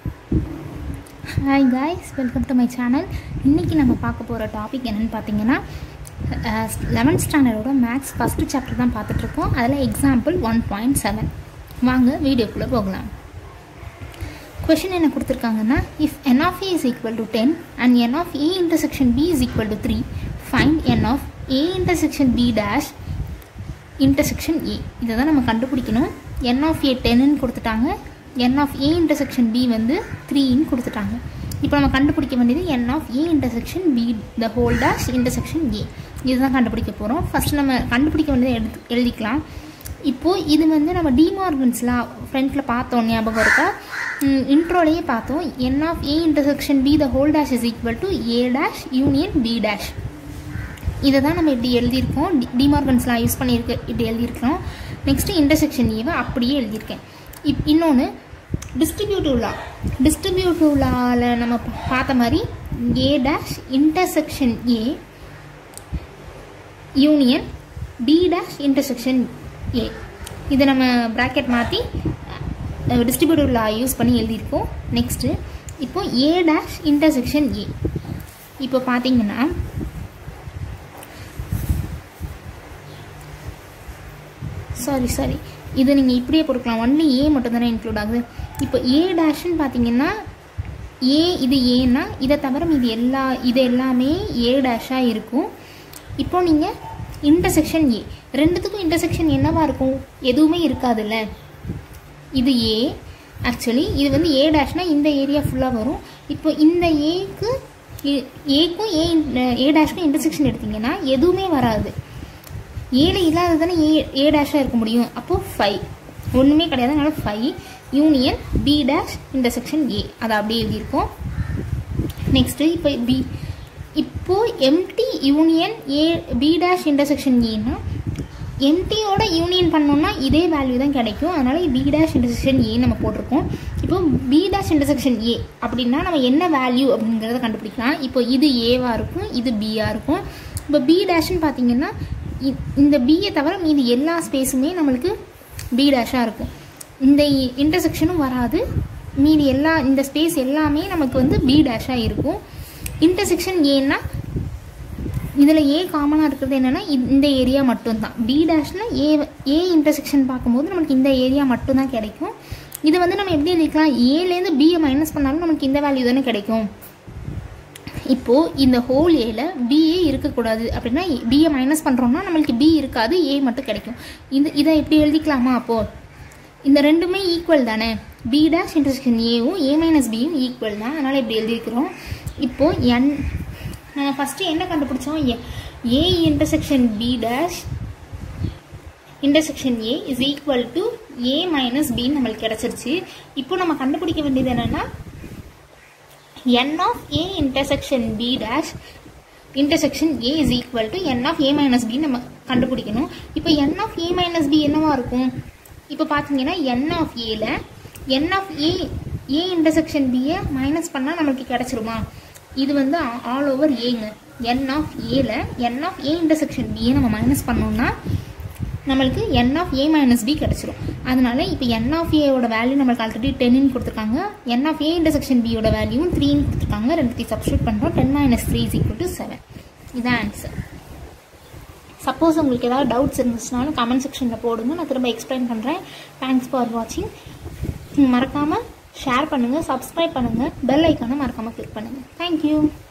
hi guys welcome to my channel இன்றைக்கி நம்ம பார்க்க போகிற டாபிக் என்னென்னு பார்த்தீங்கன்னா லெவன்த் ஸ்டாண்டர்டோட மேக்ஸ் ஃபஸ்ட்டு சாப்டர் தான் பார்த்துட்ருக்கோம் அதில் எக்ஸாம்பிள் ஒன் பாயிண்ட் செவன் வாங்க வீடியோக்குள்ளே போகலாம் கொஷின் என்ன கொடுத்துருக்காங்கன்னா if n of A is equal to ten and n of A intersection B is equal to three find n of A intersection B dash intersection A இதை தான் நம்ம கண்டுபிடிக்கணும் n of A டென்னு கொடுத்துட்டாங்க n of A intersection B வந்து த்ரீன்னு கொடுத்துட்டாங்க இப்போ நம்ம கண்டுபிடிக்க வேண்டியது n of A intersection B the whole dash intersection A இதுதான் கண்டுபிடிக்க போகிறோம் ஃபஸ்ட் நம்ம கண்டுபிடிக்க வேண்டியதை எடுத்து எழுதிக்கலாம் இப்போது இது வந்து நம்ம டிமார்கன்ஸ்லாம் ஃப்ரண்ட்டில் பார்த்தோம் ஞாபகம் இருக்கா இன்ட்ரோலேயே பார்த்தோம் n of A intersection B the whole dash is equal to A dash union B dash இதை தான் நம்ம இப்படி எழுதியிருக்கோம் டி டிமார்கன்ஸ்லாம் யூஸ் பண்ணியிருக்கு இப்படி எழுதியிருக்கோம் நெக்ஸ்ட்டு இன்டர்செக்ஷன் ஏவை அப்படியே எழுதியிருக்கேன் இப் இன்னொன்று டிஸ்ட்ரிபியூட்டிவ் லா டிஸ்ட்ரிபியூட்டிவ் லாவில் நம்ம பார்த்த மாதிரி A dash intersection A union B dash intersection A இதை நம்ம ப்ராக்கெட் மாற்றி டிஸ்ட்ரிபியூட்டிவ் லா யூஸ் பண்ணி எழுதியிருக்கோம் நெக்ஸ்ட்டு இப்போ ஏ டேஷ் இன்டர்செக்ஷன் ஏ இப்போ பார்த்தீங்கன்னா சாரி சாரி இது நீங்கள் இப்படியே கொடுக்கலாம் ஒன்லி ஏ மட்டும் தானே இன்க்ளூட் ஆகுது இப்போ ஏ டேஷ்னு பார்த்தீங்கன்னா ஏ இது ஏன்னா இதை தவிர இது எல்லா இது எல்லாமே ஏ டேஷாக இருக்கும் இப்போ நீங்கள் இன்டர்செக்ஷன் ஏ ரெண்டுத்துக்கும் இன்டர்செக்ஷன் என்னவா இருக்கும் எதுவுமே இருக்காதுல்ல இது ஏ ஆக்சுவலி இது வந்து ஏ டேஷ்னால் இந்த ஏரியா ஃபுல்லாக வரும் இப்போ இந்த ஏக்கு ஏக்கும் ஏ ஏ டேஷ்க்கும் இன்டர்செக்ஷன் எடுத்திங்கன்னா எதுவுமே வராது ஏழு இல்லாத தானே ஏ ஏ டேஷாக இருக்க முடியும் அப்போது ஃபைவ் ஒன்றுமே கிடையாது அதனால five union B dash intersection A அதை அப்படியே எழுதியிருக்கோம் நெக்ஸ்ட்டு இப்போ பி இப்போது empty union A B dash intersection ஏன்னா எம்டியோட யூனியன் பண்ணோம்னா இதே வேல்யூ தான் கிடைக்கும் அதனால் பி டேஷ் இன்டர்செக்ஷன் ஏ நம்ம போட்டிருக்கோம் இப்போ பி டேஷ் இன்டர்செக்ஷன் ஏ அப்படின்னா நம்ம என்ன வேல்யூ அப்படிங்கிறத கண்டுபிடிக்கலாம் இப்போ இது ஏவாக இருக்கும் இது பியாக இருக்கும் இப்போ பி டேஷ்னு பார்த்தீங்கன்னா இந்த பியை தவிர மீதி எல்லா ஸ்பேஸுமே நம்மளுக்கு பி டேஷாக இருக்கும் இந்த இன்டர்செக்ஷனும் வராது மீதி எல்லா இந்த ஸ்பேஸ் எல்லாமே நமக்கு வந்து பி டேஷாக இருக்கும் இன்டர்செக்ஷன் ஏன்னா இதில் ஏ காமனாக இருக்கிறது என்னென்னா இந்த ஏரியா மட்டும்தான் பி டேஷ்னால் ஏ ஏ இன்டர்செக்ஷன் பார்க்கும்போது நமக்கு இந்த ஏரியா மட்டும்தான் கிடைக்கும் இது வந்து நம்ம எப்படி எழுதிக்கலாம் ஏலேருந்து பியை மைனஸ் பண்ணாலும் நமக்கு இந்த வேல்யூ தானே கிடைக்கும் இப்போது இந்த ஹோல் ஏல பிஏ இருக்கக்கூடாது அப்படின்னா பிஏ மைனஸ் பண்ணுறோம்னா நம்மளுக்கு பி இருக்காது ஏ மட்டும் கிடைக்கும் இந்த இதை எப்படி எழுதிக்கலாமா அப்போது இந்த ரெண்டுமே ஈக்குவல் தானே பி டேஷ் இன்டர்செக்ஷன் ஏவும் ஏ மைனஸ் பியும் ஈக்குவல் தான் அதனால் இப்படி எழுதியிருக்கிறோம் இப்போது என் நம்ம ஃபஸ்ட்டு என்ன கண்டுபிடிச்சோம் A intersection B dash intersection A is equal to A minus பின்னு நம்மளுக்கு கிடச்சிருச்சு இப்போ நம்ம கண்டுபிடிக்க வேண்டியது என்னென்னா n of a intersection b dash intersection a is equal to n of a minus b நம்ம கண்டுபிடிக்கணும் இப்போ n of a minus b என்னவா இருக்கும் இப்போ பார்த்தீங்கன்னா n of aல n of a a intersection b மைனஸ் பண்ணால் நமக்கு கிடைச்சிருமா இது வந்து ஆல் ஓவர் ஏங்க n of aல n of a intersection b நம்ம மைனஸ் பண்ணோம்னா நம்மளுக்கு n of A minus B கிடச்சிரும் அதனால இப்போ n ஆஃப் ஏவோட வேல்யூ நம்மளுக்கு ஆல்ரெடி டென்னு கொடுத்துருக்காங்க n ஆஃப் ஏ இன்டர்செக்ஷன் பியோட வேல்யூவும் த்ரீன்னு கொடுத்துருக்காங்க ரெண்டுத்தையும் சப்ஸ்டியூட் பண்ணுறோம் ten minus three is equal to seven இதான் ஆன்சர் சப்போஸ் உங்களுக்கு ஏதாவது டவுட்ஸ் இருந்துச்சுனாலும் கமெண்ட் செக்ஷனில் போடுங்க நான் திரும்ப எக்ஸ்பிளைன் பண்ணுறேன் தேங்க்ஸ் ஃபார் வாட்சிங் மறக்காமல் ஷேர் பண்ணுங்கள் சப்ஸ்கிரைப் பண்ணுங்கள் பெல் ஐக்கானை மறக்காமல் கிளிக் பண்ணுங்கள் தேங்க்யூ